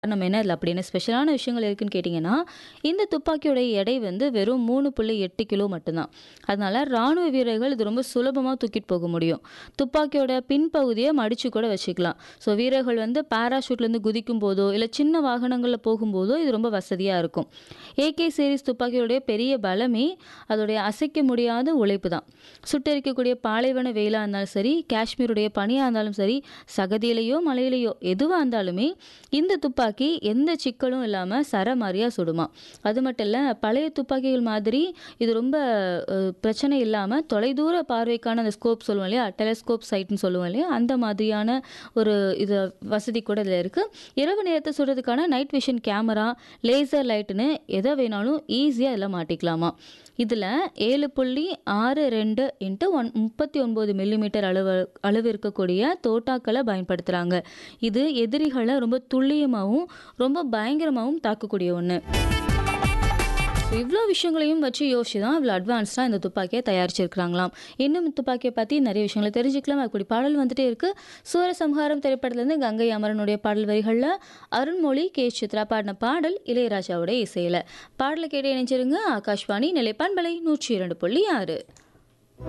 நம்ம என்ன இதில அப்படி என்ன ஸ்பெஷலான விஷயங்கள் இருக்குன்னு கேட்டிங்கன்னா, இந்த துப்பாக்கியோட எடை வந்து வெறும் 3.8 கிலோ மட்டும்தான். அதனால ராணுவ வீரர்கள் இது ரொம்ப சுலபமா தூக்கிட்டு போக முடியும். துப்பாக்கியோட பின்பகுதிய மடிச்சு கூட வச்சுக்கலாம். ஸோ வீரர்கள் வந்து பாராசூட்லேருந்து குதிக்கும்போதோ, இல்ல சின்ன வாகனங்கள்ல போகும்போதோ இது ரொம்ப வசதியா இருக்கும். ஏகே சீரிஸ் துப்பாக்கியோடைய பெரிய பலமே அதோடைய அசைக்க முடியாத உழைப்பு தான். சுட்டெரிக்கக்கூடிய பாலைவன வெயிலா இருந்தாலும் சரி, காஷ்மீருடைய பனியா இருந்தாலும் சரி, சகதியிலயோ, மழையிலயோ எதுவா இருந்தாலுமே இந்த துப்பாக்கி எந்த சிக்கலும் இல்லாம சரமாரியா சுடுமாம். அது மட்டும் இல்ல, பழைய துப்பாக்கிகள் மாதிரி இது ரொம்ப அ பிரச்சனை இல்லாம தொலைதூர பார்வைக்கான அந்த ஸ்கோப் சொல்லுவோம் இல்லையா? டெலஸ்கோப் சைட்ன்னு சொல்லுவோம் இல்லையா? அந்த மாதிரியான ஒரு இது வசதி கூட இதில இருக்கு. இரவு நேரத்த சுடுறதுக்கான நைட் விஷன் கேமரா, லேசர் லைட்டுன்னு எத வேணாலும் ஈஸியா இதில மாட்டிக்கலாமாம். இதில 7.62 இன்டு ஒன் 39 மில்லிமீட்டர் அளவு அளவு இருக்கக்கூடிய தோட்டாக்கள பயன்படுத்துறாங்க. இது எதிரிகள ரொம்ப துல்லியமாவும், ரொம்ப பயங்கரமாவும் தாக்கக்கூடிய ஒண்ணு. இவ்ளோ விஷயங்களையும் வச்சு யோசிச்சு தான் இவ்ளோ அட்வான்ஸ்டா இந்த துப்பாக்கிய தயாரிச்சிருக்காங்களாம். இன்னும் இந்த பத்தி நெறைய விஷயங்கள தெரிஞ்சுக்கலாம். அதுக்கூட பாடல் வந்துட்டே இருக்கு. சூரசம்ஹாரம் திரைப்படத்திலேருந்து கங்கை அமரனுடைய பாடல் வரிகள்ல அருண்மொழி, கே. சித்ரா பாடின பாடல் இளையராஜாவோட இசையில. பாடல கேட்டு இணைஞ்சிருங்க. ஆகாஷ்வாணி நிலைப்பான்பலை 102.6